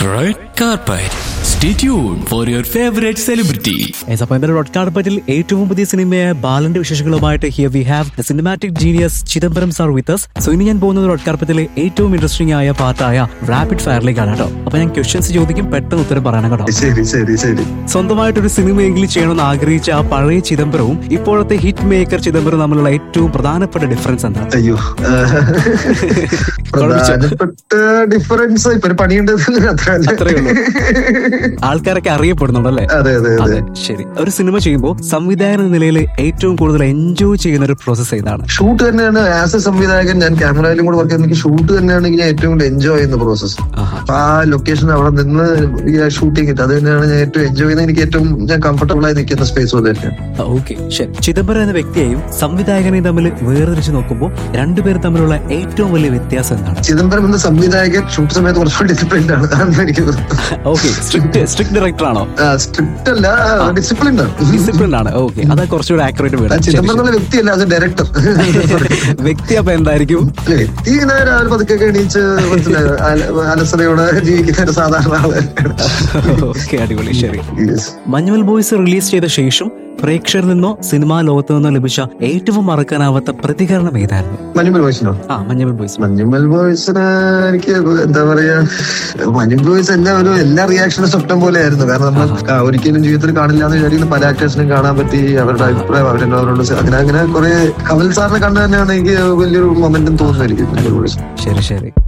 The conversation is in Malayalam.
Red carpet. Stay tuned for your favorite celebrity. അപ്പൊ ഇന്നലെ റോഡ് കാർപ്പറ്റിൽ ഏറ്റവും പുതിയ സിനിമയായ ബാലന്റെ വിശേഷങ്ങളുമായിട്ട് here we have the cinematic genius Chidambaram sir with us so ഇനി ഞാൻ പോകുന്നത് റോഡ് കാർപ്പറ്റിലെ ഏറ്റവും ഇൻട്രസ്റ്റിംഗ് ആയ പാർട്ടായ റാപ്പിഡ് ഫയറിലേക്കാണ് കേട്ടോ അപ്പൊ ഞാൻ ക്വസ്റ്റ്യൻസ് ചോദിക്കും പെട്ടെന്ന് ഉത്തരം പറയണം കേട്ടോ ശരി ശരി ശരി സ്വന്തമായിട്ടൊരു സിനിമയെങ്കിലും ചെയ്യണമെന്ന് ആഗ്രഹിച്ച ആ പഴയ ചിദംബരവും ഇപ്പോഴത്തെ ഹിറ്റ് മേക്കർ ചിദംബരം തമ്മിലുള്ള ഏറ്റവും പ്രധാനപ്പെട്ട ഡിഫറൻസ് എന്താണ് അയ്യോ പ്രധാനപ്പെട്ട ഡിഫറൻസ് ഇപ്പൊ ഒരു പണിയുണ്ട് അത്രേ ഉള്ളൂ. ആൾക്കാരൊക്കെ അറിയപ്പെടുന്നുണ്ടല്ലേ അതെ അതെ അതെ അതെ ശരി ഒരു സിനിമ ചെയ്യുമ്പോൾ സംവിധായകൻ എന്ന നിലയിൽ ഏറ്റവും കൂടുതൽ എൻജോയ് ചെയ്യുന്ന ഒരു പ്രോസസ് ഏതാണ് ഷൂട്ട് തന്നെയാണ് ആസ് എ സംവിധായകൻ ഞാൻ ക്യാമറയിലും കൂടെ വർക്ക് ചെയ്യുന്ന എനിക്ക് ഷൂട്ട് തന്നെയാണ് ഞാൻ ഏറ്റവും കൂടുതൽ എൻജോയ് ചെയ്യുന്ന പ്രോസസ് ആഹാ. അപ്പൊ ആ ലൊക്കേഷൻ അവിടെ നിന്ന് ഈ ഷൂട്ടിംഗ് കിട്ടും അത് തന്നെയാണ് ഞാൻ ഏറ്റവും എൻജോയ് ചെയ്യുന്നത് എനിക്ക് ഏറ്റവും ഞാൻ കംഫർട്ടബിൾ ആയി നിൽക്കുന്ന സ്പേസ് അത് തന്നെയാണ് ഓക്കെ ശരി ചിദംബരം എന്ന വ്യക്തിയെയും സംവിധായകനെയും തമ്മിൽ വേർതിരിച്ച് നോക്കുമ്പോൾ രണ്ടുപേർ തമ്മിലുള്ള ഏറ്റവും വലിയ വ്യത്യാസം എന്താണ് ചിദംബരം എന്ന സംവിധായകൻ ഷൂട്ട് സമയത്ത് കുറച്ചുകൂടി ഡിസിപ്ലിൻഡ് ആണ് അതാണ് എനിക്ക് ഓക്കെ സ്ട്രിക്ട് സ്ട്രിക്ട് ഡയറക്ടർ ആണോ സ്ട്രിക്റ്റ് അല്ല ഡിസിപ്ലിൻഡ് ആണ് ഡിസിപ്ലിൻ ആണ് ഓക്കെ അതാ കുറച്ചുകൂടെ ആക്യുറേറ്റ് ആ വേണം ചിദംബരം എന്നുള്ള വ്യക്തിയല്ല അത് ഡയറക്ടർ വ്യക്തി അപ്പൊ എന്തായിരിക്കും വ്യക്തി ഇങ്ങനെ രാവിലെ പതുക്കെ എണീച്ച് മനസ്സിലായോ അല- അലസതയോടെ ജീവിക്കുന്ന ഒരു സാധാരണ ആള് ഓക്കെ അടിപൊളി ശരി Yes. മഞ്ഞുമൽ ബോയ്സ് റിലീസ് ചെയ്ത ശേഷം പ്രേക്ഷകരിൽ നിന്നോ സിനിമാ ലോകത്തു നിന്നോ ലഭിച്ച ഏറ്റവും മറക്കാനാവാത്ത പ്രതികരണം ഏതായിരുന്നു മഞ്ഞുമൽ വോയിസിനോ ആ മഞ്ഞുമൽ ബോയ്സ് മഞ്ഞുമൽ ബോയ്സിന് എനിക്ക് എന്താ പറയാ മഞ്ഞുമൽ ബോയ്സ് എല്ലാ ഒരു എല്ലാ റിയാക്ഷനും സ്വപ്നം പോലെയായിരുന്നു കാരണം നമ്മൾ ക- ഒരിക്കലും ജീവിതത്തിൽ കാണില്ല എന്ന് വിചാരിക്കുന്ന പല ആക്ടേഴ്സിനും കാണാൻ പറ്റി അവരുടെ അഭിപ്രായം അവരെന്നെ അവരോട് സ- അങ്ങനെ അങ്ങനെ കുറെ കമൽ സാറിനെ കണ്ടു തന്നെയാണ് എനിക്ക് വലിയൊരു മൊമെന്റും തോന്നുന്നു എനിക്ക് മഞ്ഞുമൽ ബോയ്സ് ശരി ശരി